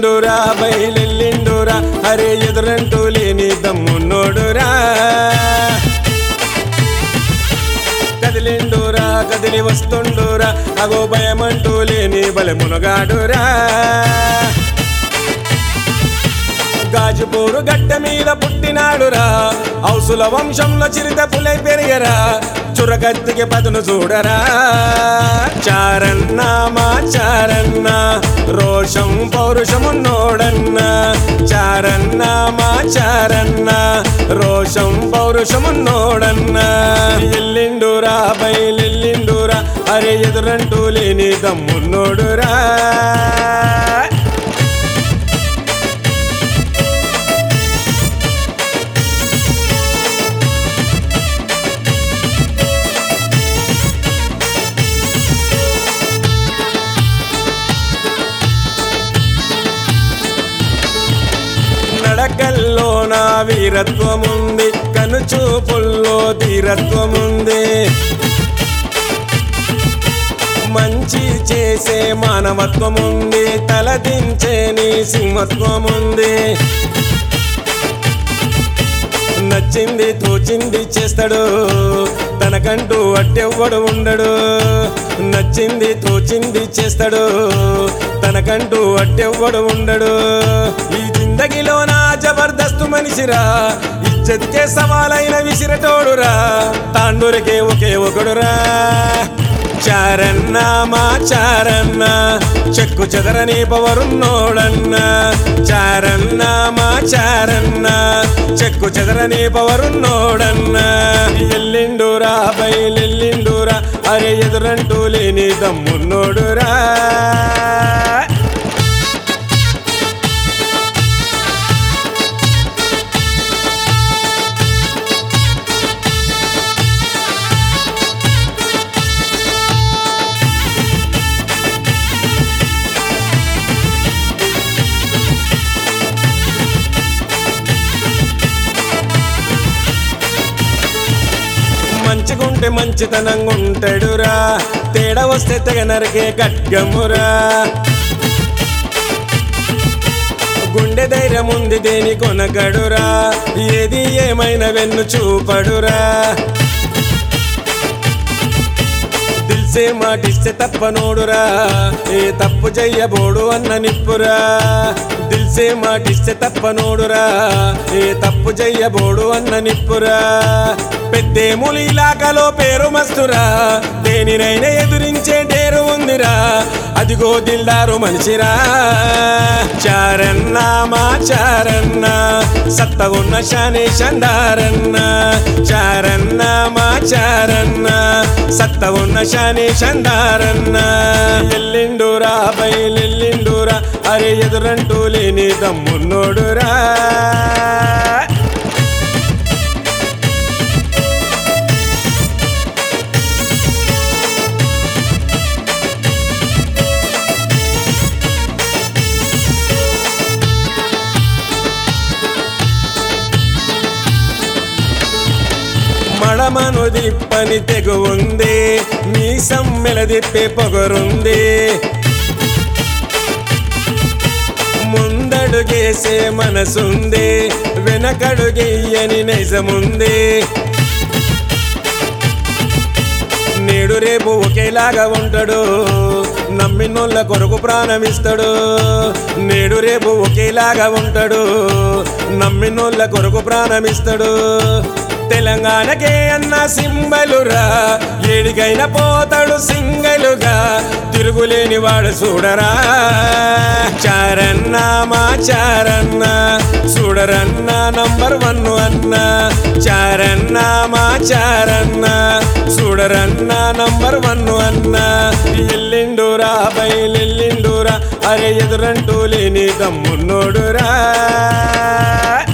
ఎల్లిండురా బయలెల్లిండురా అరే ఎదురంటూ లేని దమ్మున్నోడురా కదిలిండురా కదిలి వస్తుండురా అగో భయమంటూ లేని బలమునగాడురా గాజుపూరు గడ్డ మీద పుట్టినాడురా ఔసుల వంశంలో చిరుత పులై పెరిగరా చురగత్తికి పదును చూడరా చారన్న మా చారన్న రోషం పౌరుషమున్నోడన్న చారన్న మా చారన్న రోషం పౌరుషమున్నోడన్న ఎల్లిండురా బయలెల్లిండురా అరే ఎదురంటూ లేని దమ్మున్నోడురా నడకల్లో నా వీరత్వముంది కనుచూపుల్లో ధీరత్వముంది మంచి చేసే మానవత్వముంది తలదించే నీ సింహత్వముంది నచ్చింది తోచింది చేస్తాడు తనకంటూ అట్టెవ్వడు ఉండడు నచ్చింది తోచింది చేస్తాడు తనకంటూ అట్టెవ్వడు ఉండడు ఈ జిందగీలో నా జబర్దస్తు మనిషిరా ఇజ్జత్కే సవాలైన విసిరటోడురా తాండూరికే ఒకే ఒకడురా చారన్న మా చారన్న చెక్కు చెదరని పవరున్నోడన్న చారన్న మా చారన్న చెక్కు చెదరని పవరున్నోడన్న ఎల్లిండురా బయలెల్లిండురా అరే ఎదురంటూ లేని దమ్మున్నోడురా మంచిగుంటే మంచితనంగా ఉంటాడురా తేడా వస్తే తెగ నరికే ఖడ్గమురా గుండె ధైర్యం ఉంది దేని కొనగడురా ఏది ఏమైనా వెన్ను చూపడురా దిల్సే మాటిస్తే తప్పనోడురా ఏ తప్పు చెయ్యబోడు అన్న నిప్పురా దిల్సే మాటిస్తే తప్పనోడురా ఏ తప్పు చెయ్యబోడు అన్న నిప్పురా పెద్దేములు ఇలాకలో పేరు మస్తురా దేనినైనా ఎదురించే డేరు ఉందిరా అదిగో దిల్దారు మనిషిరా చారన్న మా చారన్న సత్త ఉన్న శానే చందారన్న చారన్న మా చారన్న సత్త ఉన్న శానే చందారన్న ఎల్లిండురా బయలెల్లిండురా అరే ఎదురంటూ లేని దమ్మున్నోడురా మడమను దిప్పని తెగు ఉంది మీ సమ్మెల దిప్పే పొగరుంది ముందడుగేసే మనసుంది వెనకడుగెయ్యని నిజముంది నేడు రేపు ఒకేలాగా ఉంటాడు నమ్మినోళ్ళ కొరకు ప్రాణమిస్తాడు నేడు రేపు ఒకేలాగా ఉంటాడు నమ్మినోళ్ళ కొరకు ప్రాణమిస్తాడు తెలంగాణకే అన్న సింబలురా ఏడికైనా పోతాడు సింగలుగా తిరుగులేని వాడు చూడరా చారన్న మా చారన్న చూడరన్న నంబర్ వన్ అన్న చారన్న మా చారన్న చూడరన్న నంబర్ వన్ అన్న ఎల్లిండురా బయలెల్లిండురా అరే ఎదురంటూ లేని దమ్మున్నోడురా